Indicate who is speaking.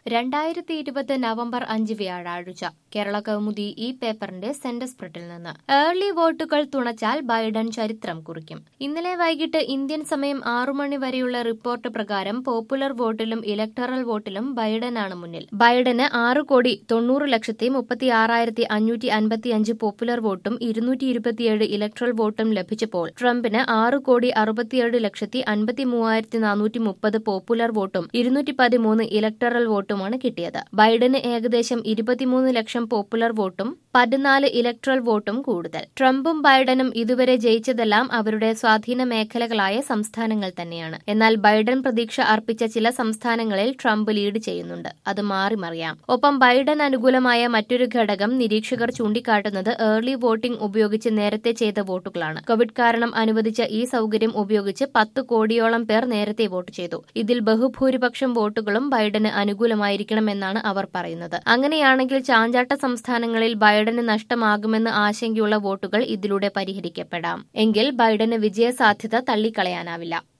Speaker 1: രണ്ടായിരത്തി ഇരുപത് നവംബർ അഞ്ച് വ്യാഴാഴ്ച കേരള കൗമുദി ഈ പേപ്പറിന്റെ സെന്റർ സ്പ്രെഡിൽ നിന്ന് ഏർലി വോട്ടുകൾ തുണച്ചാൽ ബൈഡൻ ചരിത്രം കുറിക്കും ഇന്നലെ വൈകിട്ട് ഇന്ത്യൻ സമയം ആറു മണി വരെയുള്ള റിപ്പോർട്ട് പ്രകാരം പോപ്പുലർ വോട്ടിലും ഇലക്ടറൽ വോട്ടിലും ബൈഡനാണ് മുന്നിൽ ബൈഡന് ആറ് കോടി തൊണ്ണൂറ് ലക്ഷത്തി മുപ്പത്തി ആറായിരത്തി അഞ്ഞൂറ്റി അൻപത്തിയഞ്ച് പോപ്പുലർ വോട്ടും ഇരുന്നൂറ്റി ഇരുപത്തിയേഴ് ഇലക്ട്രൽ വോട്ടും ലഭിച്ചപ്പോൾ ട്രംപിന് ആറ് കോടി അറുപത്തിയേഴ് ലക്ഷത്തി അൻപത്തി മൂവായിരത്തി നാനൂറ്റി മുപ്പത് പോപ്പുലർ വോട്ടും ഇരുന്നൂറ്റി പതിമൂന്ന് ഇലക്ടറൽ വോട്ടുമാണ് കിട്ടിയത് ബൈഡന് ഏകദേശം ഇരുപത്തിമൂന്ന് ലക്ഷം പോപ്പുലർ വോട്ടും പതിനാല് ഇലക്ട്രൽ വോട്ടും കൂടുതൽ ട്രംപും ബൈഡനും ഇതുവരെ ജയിച്ചതെല്ലാം അവരുടെ സ്വാധീന മേഖലകളായ സംസ്ഥാനങ്ങൾ തന്നെയാണ് എന്നാൽ ബൈഡൻ പ്രതീക്ഷ അർപ്പിച്ച ചില സംസ്ഥാനങ്ങളിൽ ട്രംപ് ലീഡ് ചെയ്യുന്നുണ്ട് അത് മാറിമറിയാം ഒപ്പം ബൈഡൻ അനുകൂലമായ മറ്റൊരു ഘടകം നിരീക്ഷകർ ചൂണ്ടിക്കാട്ടുന്നത് ഏർലി വോട്ടിംഗ് ഉപയോഗിച്ച് നേരത്തെ ചെയ്ത വോട്ടുകളാണ് കോവിഡ് കാരണം അനുവദിച്ച ഈ സൌകര്യം ഉപയോഗിച്ച് പത്ത് കോടിയോളം പേർ നേരത്തെ വോട്ട് ചെയ്തു ഇതിൽ ബഹുഭൂരിപക്ഷം വോട്ടുകളും ബൈഡന് അനുകൂലമായിരിക്കണമെന്നാണ് അവർ പറയുന്നത് അങ്ങനെയാണെങ്കിൽ ചാഞ്ചാട്ട സംസ്ഥാനങ്ങളിൽ ബൈഡന് നഷ്ടമാകുമെന്ന് ആശങ്കയുള്ള വോട്ടുകൾ ഇതിലൂടെ പരിഹരിക്കപ്പെടാം എങ്കിൽ ബൈഡന് വിജയസാധ്യത തള്ളിക്കളയാനാവില്ല